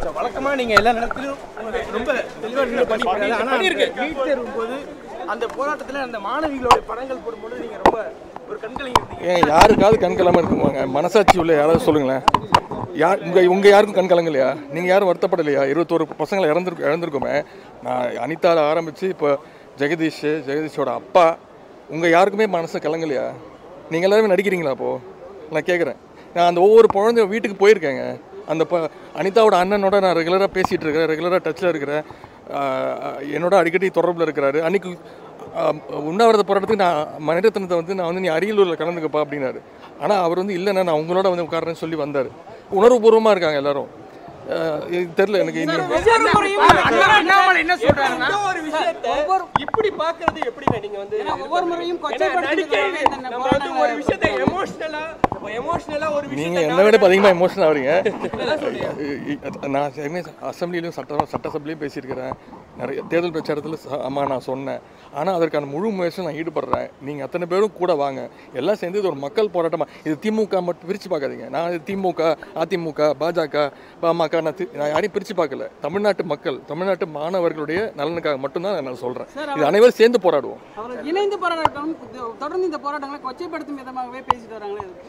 வழக்கமா நீங்க எல்லா நேரத்திலும் ரொம்ப தெளிவா நின்று படிப்பீங்க ஆனா நீட் தேர்வு போது அந்த போராட்டத்துல அந்த மாணவிகளோட படங்கள் போடும்போது நீங்க ரொம்ப ஒரு கண்கலங்கி இருந்தீங்க ஏன் யாருக்காவது கண் கலமா இருக்குமாங்க மனசாட்சி உள்ள யாராவது சொல்லுங்களேன் யார் உங்க உங்க யாருக்கும் கண் கலங்கலையா நீங்க யாரும் வருத்தப்படலையா இருபத்தோரு பசங்களை இறந்துருக்கு இழந்திருக்கோமே நான் அனிதால ஆரம்பிச்சு இப்போ ஜெகதீஷ் ஜெகதீஷோட அப்பா உங்க யாருக்குமே மனசு கலங்கலையா நீங்க எல்லாருமே நடிக்கிறீங்களா அப்போ நான் கேட்குறேன் நான் அந்த ஒவ்வொரு குழந்தை வீட்டுக்கு போயிருக்கேங்க அந்த ப அனிதாவோட அண்ணனோட நான் ரெகுலராக பேசிகிட்டு இருக்கிறேன் ரெகுலராக டச்சில் இருக்கிறேன் ஆஹ் என்னோட அடிக்கடி தொடர்பில் இருக்கிறாரு அன்னைக்கு ஆஹ் உண்ணாவிரத போராட்டத்துக்கு நான் மணிரத்னத்தை வந்து நான் வந்து நீ அரியலூரில் கலந்துக்கப்பா அப்படின்னாரு ஆனால் அவர் வந்து இல்லைண்ணா நான் உங்களோட வந்து உட்காரேன்னு சொல்லி வந்தார் உணர்வுபூர்வமாக இருக்காங்க எல்லாரும் ஆஹ் இது தெரில எனக்கு இன்னும் அண்ணாமலை என்ன சொல்றாருன்னா ஒரு விஷயத்தை இப்படி பாக்குறது எப்படிங்க நீங்க வந்து ஒவ்வொரு முறையும் ஏன்னா நடிக்க கொச்சைப்படுத்தி நம்ம வந்து ஒரு விஷயத்தை எமோஷனலா எமோஷனலா ஒரு நீங்கள் விஷயத்தை என்னை விட இப்போ அதிகமாக எமோஷனல் ஆகிறீங்க நான் ஏற்கனவே அசம்பிளிலையும் சட்ட சட்டசபையிலையும் பேசியிருக்கிறேன் நிறைய தேர்தல் பிரச்சாரத்தில் ச- ஆமா நான் சொன்னேன் ஆனால் அதற்கான முழு முயற்சியில் நான் ஈடுபடுறேன் நீங்கள் அத்தனை பேரும் கூட வாங்க எல்லாம் சேர்ந்து இது ஒரு மக்கள் போராட்டமாக இது திமுக மட்டும் பிரித்து பார்க்காதீங்க நான் இது திமுக அதிமுக பாஜக பாமக நான் தி- நான் யாரையும் பிரித்து பார்க்கல தமிழ்நாட்டு மக்கள் தமிழ்நாட்டு மாணவர்களுடைய நலனுக்காக மட்டும்தான் நான் சொல்கிறேன் இது அனைவரும் சேர்ந்து போராடுவோம் அவர் இணைந்து போராட்டம் தொடர்ந்து இந்த போராட்டங்களை கொச்சைப்படுத்தும் விதமாகவே பேசிட்டு வராங்களே எதுக்கு?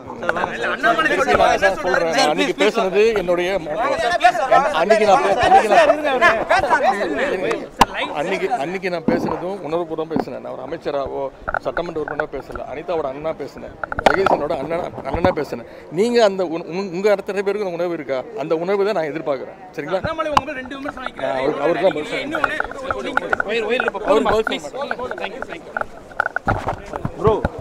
நான் சொல்றேன் அன்னைக்கு பேசுனது என்னுடைய அன்னைக்கு நான் பே- அன்னைக்கு நான் அன்னைக்கு அன்னைக்கு நான் பேசுனதும் உணர்வுபூர்வம் பேசினேன் நான் ஒரு அமைச்சராவோ சட்டமன்ற உறுப்பினரோ பேசல அனிதாவோட அண்ணா பேசினேன் ஜெகதீசனோட அண்ணனா அண்ணனா பேசினேன் நீங்க அந்த உண- உங்க- உங்க அத்தனை பேருக்கு அந்த உணர்வு இருக்கா அந்த உணர்வு தான் நான் எதிர்பார்க்கிறேன் சரிங்களா அண்ணாமலை உங்க மேல ரெண்டு விமர்சனம் வைக்கிறாரு நான் அவருக்கு அவருக்கு தான் பதில் சொல்றேன். இன்னொன்னு அவருக்கு பதில் சொல்ல மாட்டேன். Thank you thank you bro